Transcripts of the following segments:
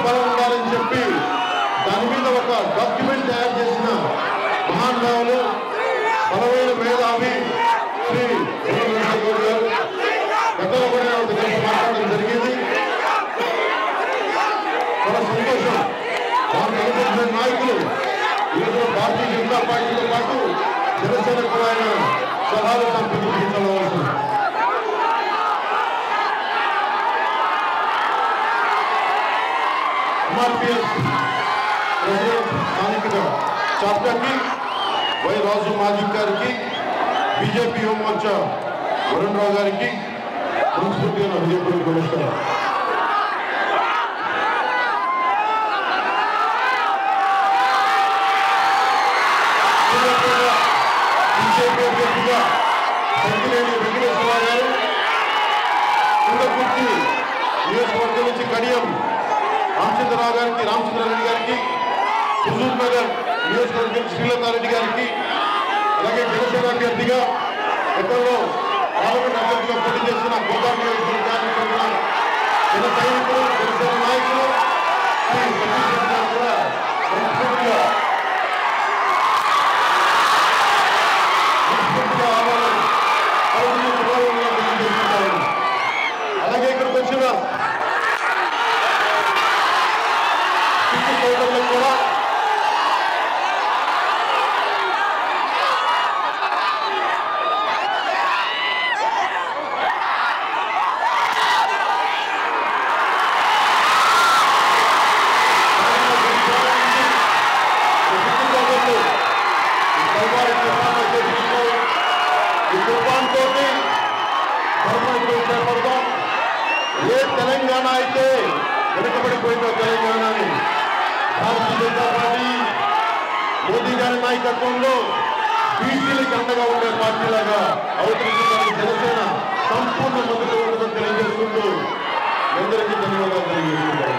బలం ఉండాలని చెప్పి దాని మీద ఒక డాక్యుమెంట్ తయారు చేసిన మహానుభావులు బలమైన మేధావి శ్రీ చంద్రబాబు గౌడ్ గారు గతంలో కూడా నేను ఒకటి కలిసి మాట్లాడడం జరిగింది చాలా సంతోషం వారు కనిపించిన నాయకులు ఈరోజు భారతీయ జనతా పార్టీతో పాటు జనసేన కూడా ఆయన సలహాలు సంపించవలసింది ఎంఆర్పిఎస్ ప్రెసిడెంట్ స్థానిక చాప్టర్కి వై రాజు మాజిక్ గారికి బీజేపీ హోంమోర్చా వరుణ్ రావు గారికి మనస్ఫూర్తిగా నా హృదయపూర్వక నమస్కారం బీజేపీ అభ్యర్థిగా సంకినేని వెంకటేశ్వర గారు కుండకుర్తి నియోజకవర్గం నుంచి కడియం రామచంద్రరావు గారికి రామచంద్రారెడ్డి గారికి హుజూర్ నగర్ నియోజకవర్గం శ్రీలతారెడ్డి గారికి అలాగే జనసేన అభ్యర్థిగా గతంలో పార్లమెంట్ అభ్యర్థిగా పోటీ చేసిన గోదావరి నియోజకవర్గానికి చెందిన జన సైనికులు జనసేన నాయకులు శ్రీ సతీష్ రెడ్డి గారు కూడా మనస్ఫూర్తిగా మనస్ఫూర్తిగా ఆహ్వానం పలువురిని శుభాకాంక్షలు తెలియజేస్తున్నాను. అలాగే ఇక్కడికి వచ్చిన సిక్కు సోదరులకు కూడా ఈ తుఫాన్తో చేపడతాం ఏ తెలంగాణ అయితే వెనుకబడిపోయిందో తెలంగాణని భారతీయ జనతా పార్టీ మోదీ గారి నాయకత్వంలో బీసీలకు అండగా ఉండే పార్టీలాగా అవతరించడానికి జనసేన సంపూర్ణ మద్దతు ఉంటుందని తెలియజేసుకుంటూ మీ అందరికీ ధన్యవాదాలు తెలియజేస్తున్నాను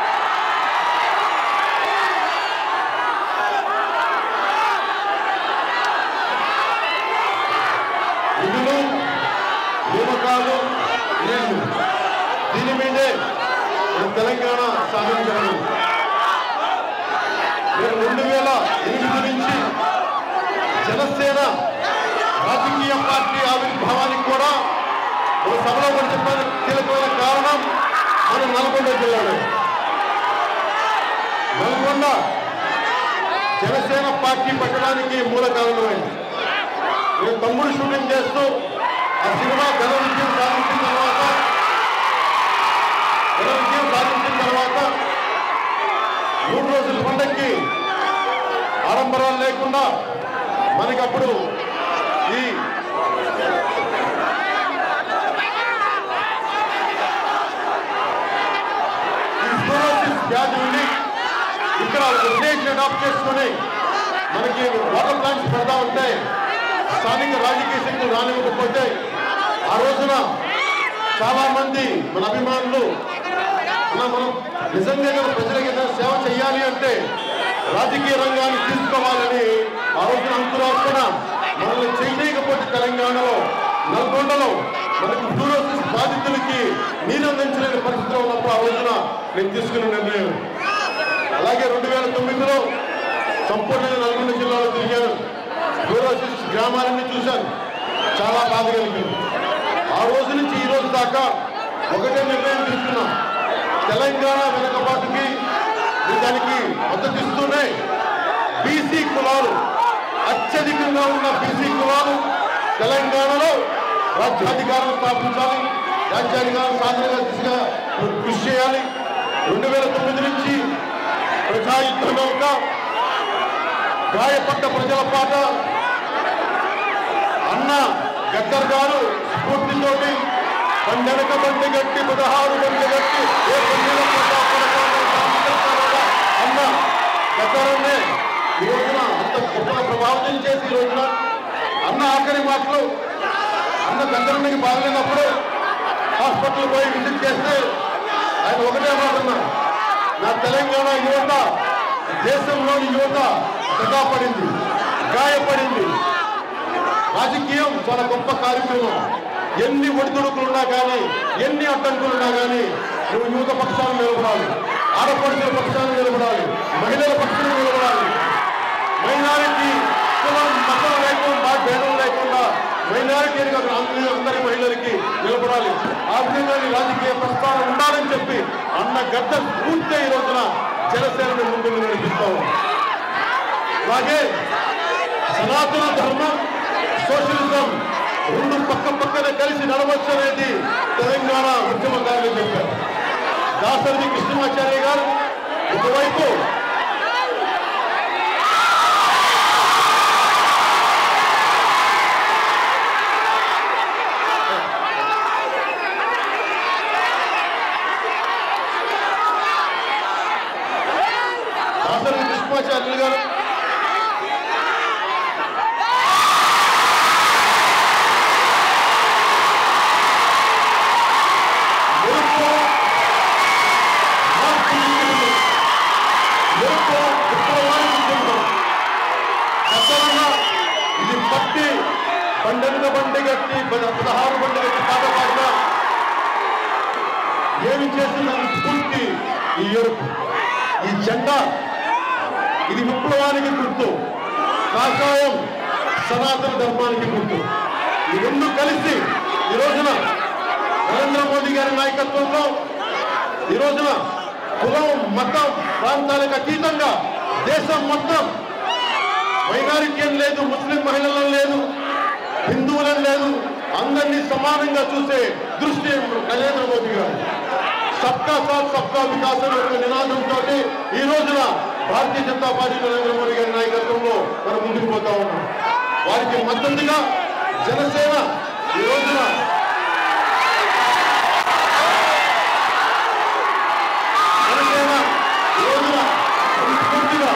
విధులు నియామకాలు నేను దీని మీదే నేను తెలంగాణ సాధించాను నేను రెండు వేల ఎనిమిది నుంచి జనసేన రాజకీయ పార్టీ ఆవిర్భావానికి కూడా ఒక సభలో కూడా చెప్పాను కీలకమైన కారణం మన నల్గొండ జిల్లాలో నల్గొండ జనసేన పార్టీ పెట్టడానికి మూల కారణమైంది నేను తమ్ముడు షూటింగ్ చేస్తూ ఆ సినిమా ఘన విజయం సాధించిన తర్వాత ఘన విజయం సాధించిన తర్వాత మూడు రోజుల పండక్కి ఆడంబరాలు లేకుండా మనకి అప్పుడు ఈ ఈ ఫ్లోరోసిస్ వ్యాధి ఉంది ఇక్కడ విలేజ్ అడాప్ట్ చేసుకొని మనకి వాటర్ ప్లాంట్స్ పెడతా ఉంటే స్థానిక రాజకీయ శక్తులు రానివ్వకపోతే ఆ రోజున చాలా మంది మన అభిమానులు మన మనం నిజంగా కనుక ప్రజలకు ఏదైనా సేవ చేయాలి అంటే రాజకీయ రంగాన్ని తీసుకోవాలని ఆ రోజున అంకురార్పణ మనల్ని చేయలేకపోతే తెలంగాణలో నల్గొండలో మనకి ఫ్లూరోసిస్ బాధితులకి నీరు అందించలేని పరిస్థితిలో ఉన్నప్పుడు ఆ రోజున నేను తీసుకున్న నిర్ణయం అలాగే రెండు వేల తొమ్మిదిలో సంపూర్ణంగా నల్గొండ జిల్లాలో తిరిగాను ఫ్లూరోసిస్ గ్రామాలన్నీ చూశాను చాలా బాధ కలిగింది ఆ రోజు నుంచి ఈ రోజు దాకా ఒకటే నిర్ణయం తీసుకున్నాం తెలంగాణ వెనుకబాటుకి నేను దానికి మద్దతిస్తూనే బీసీ కులాలు అత్యధికంగా ఉన్న బీసీ కులాలు తెలంగాణలో రాజ్యాధికారం స్థాపించాలి రాజ్యాధికారం సాధనగా దిశగా కృషి చేయాలి రెండు వేల తొమ్మిది నుంచి ప్రజాయుద్ధంలో ఒక గాయపడ్డ ప్రజల పాట అన్న గద్దర్ గారు స్ఫూర్తితోటి పండెనక బండి గట్టి పదహారు బండి గట్టి ఏ పండుగ అన్న గద్దరన్నే ఈ రోజున అంత గొప్పగా ప్రభావితం చేసి ఈ రోజున అన్న ఆఖరి మాటలు అన్న గద్దరునికి బాగలేనప్పుడు హాస్పిటల్ పోయి విజిట్ చేస్తే ఆయన ఒకటే మాట అన్నారు నా తెలంగాణ యువత దేశంలోని యువత దగాపడింది గాయపడింది రాజకీయం చాలా గొప్ప కార్యక్రమం ఎన్ని ఒడిదుడుకులున్నా కానీ ఎన్ని అడ్డంకులున్నా కానీ నువ్వు యువత పక్షాన్ని నిలబడాలి ఆడపడుచుల పక్షాన్ని నిలబడాలి మహిళల పక్షాన్ని నిలబడాలి మైనారిటీ కులం మతం లేకుండా భేదం లేకుండా మైనారిటీగా అందరి అందరి మహిళలకి నిలబడాలి ఆ విధంగా నీ రాజకీయ ప్రస్థానం ఉండాలని చెప్పి అన్న గడ్డ పూర్తి ఈ రోజున జనసేనని ముందుకు నడిపిస్తాం అలాగే సనాతన ధర్మం సోషలిజం రెండు పక్క పక్కన కలిసి నడవచ్చు అనేది తెలంగాణ ఉద్యమకారులు చెప్పారు దాసరి కృష్ణమాచార్య గారు ఒకవైపు దాసరి కృష్ణమాచార్యులు గారు ఎరుపు మార్పు ఇచ్చింది. ఎరుపు ఉత్తరవాణి ఇచ్చింది. ఖచ్చితంగా ఇది పట్టి పండెనిమిది బండి కట్టి పద- పదహారు బండి కట్టి పాట పాడిన ఏమి చేసిందని స్ఫూర్తి ఈ ఎరుపు ఈ జెండా ఇది విప్లవానికి గుర్తు కాషాయం సనాతన ధర్మానికి గుర్తు ఈ రెండు కలిసి ఈ రోజున నరేంద్ర మోదీ గారి నాయకత్వంలో ఈ రోజున కులం మతం ప్రాంతాలకు అతీతంగా దేశం మొత్తం మైనారిటీ అని లేదు ముస్లిం మహిళలను లేదు హిందువులను లేదు అందరినీ సమానంగా చూసే దృష్టి నరేంద్ర మోదీ గారు సబ్కా సాత్ సబ్కా వికాస్ అనే ఒక నినాదంతో ఈ రోజున భారతీయ జనతా పార్టీ నరేంద్ర మోదీ గారి నాయకత్వంలో మనం ముందుకు పోతా ఉన్నాం వారికి మద్దతుగా జనసేన ఈ రోజున జనసేన ఈ రోజున పూర్తిగా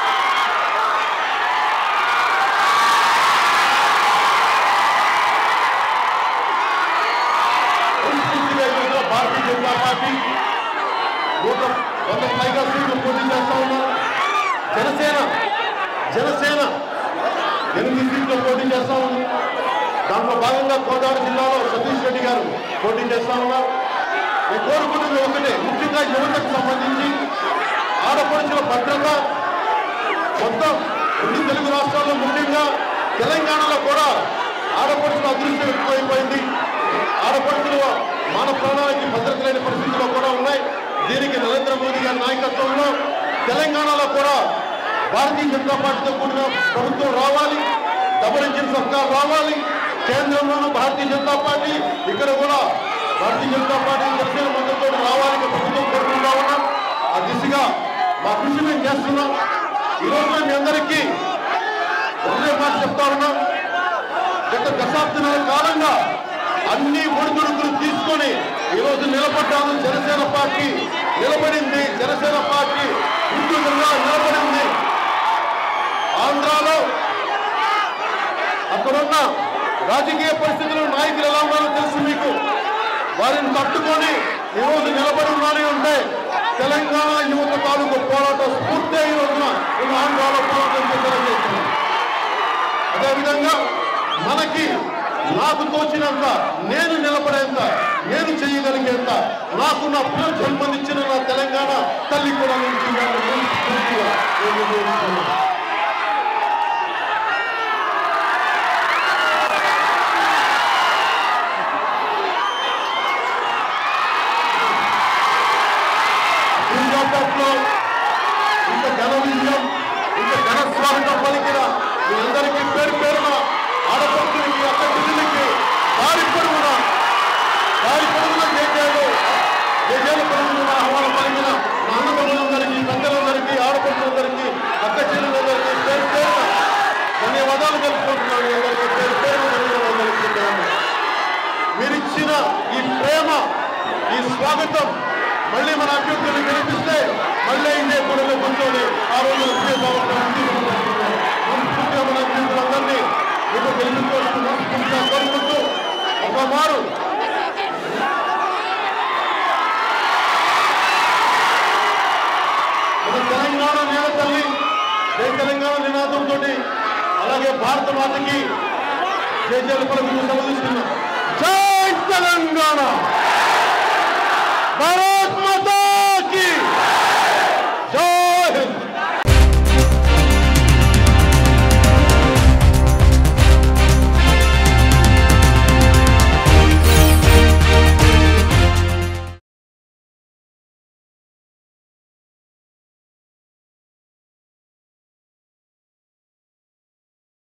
పూర్తిగా ఈ రోజున భారతీయ జనతా పార్టీ నూట వంద పైగా సీట్లు పోటీ చేస్తా ఉన్నారు జనసేన జనసేన ఎనిమిది సీట్లు పోటీ చేస్తా ఉంది దాంట్లో భాగంగా గోదావరి జిల్లాలో సతీష్ రెడ్డి గారు పోటీ చేస్తా ఉన్నారు నేను కోరుకుంటుంది ఒకటే ముఖ్యంగా యువతకు సంబంధించి ఆడపడుచుల భద్రత మొత్తం రెండు తెలుగు రాష్ట్రాల్లో ముఖ్యంగా తెలంగాణలో కూడా ఆడపడుచుల అదృష్టం ఎక్కువైపోయింది ఆడపడుచులు మాన ప్రాణాలకి భద్రత లేని పరిస్థితుల్లో కూడా ఉన్నాయి దీనికి నరేంద్ర మోదీ గారి నాయకత్వంలో తెలంగాణలో కూడా భారతీయ జనతా పార్టీతో కూడిన ప్రభుత్వం రావాలి డబుల్ ఇంజిన్ సర్కార్ రావాలి కేంద్రంలోనూ భారతీయ జనతా పార్టీ ఇక్కడ కూడా భారతీయ జనతా పార్టీ జనసేన మద్దతు రావాలని ప్రభుత్వం కోరుకుంటా ఉన్నాం ఆ దిశగా మా కృషి మేము చేస్తున్నాం ఈ రోజున మీ అందరికీ ఒకటే మాట చెప్తా ఉన్నాం గత దశాబ్దాల కాలంగా అన్ని ఒడిదుడుకులు తీసుకొని ఈ రోజు నిలబడ్డాము జనసేన పార్టీ నిలబడింది జనసేన పార్టీ ఉద్యోగంగా నిలబడింది ఆంధ్రాలో అక్కడున్న రాజకీయ పరిస్థితులు నాయకులు ఎలా ఉన్నారో తెలుసు మీకు వారిని తట్టుకొని ఈ రోజు నిలబడి ఉన్నానే ఉంటే తెలంగాణ యువత తాలూకు పోరాటం స్ఫూర్తి ఈ రోజున ఈ ఆంధ్రాలో పోరాటం చేస్తున్నారు అదేవిధంగా మనకి నాకు తోచినంత నేను నిలబడేంత నేను చేయగలిగేంత నాకు నా పిల్లలు జన్మనిచ్చిన నా తెలంగాణ తల్లి కూడా నేను చేయాలని పూర్తిగా నేను నిర్ణయించుకున్నాను. సూర్యాపేటలో ఇంత ఘన విజయం ఇంత ఘన స్వాగతం పలికిన మీ అందరికీ పేరు పేరున ఆడపడుతులకి అక్క చెల్లెలకి దారి పొరుగున దారి పొరుగున జేజేలు జేజేలు పొరుగున ఆహ్వానం పలికిన మా అన్నదమ్ములందరికీ పెద్దలందరికీ ఆడపడుతులందరికీ అక్క చెల్లెలందరికీ పేరు పేరున ధన్యవాదాలు తెలుపుకుంటున్నాను మీ అందరికీ పేరు పేరున ధన్యవాదాలు తెలుపుకుంటున్నాను మీరిచ్చిన ఈ ప్రేమ ఈ స్వాగతం మళ్ళీ మన అభ్యర్థులు గెలిపిస్తే మళ్ళీ ఇదే కొడుకు కూర్చొని ఆ రోజు మనస్ఫూర్తిగా మన అభ్యర్థులందరినీ మీకు గెలిపించుకోవాలని మనస్ఫూర్తిగా కోరుకుంటూ ఒక మారు మన తెలంగాణ నేల తల్లి జై తెలంగాణ నినాదంతో అలాగే భారత మాతకి జై జై పలుకుతూ సెలవు తీసుకున్నాం జై తెలంగాణ భారత్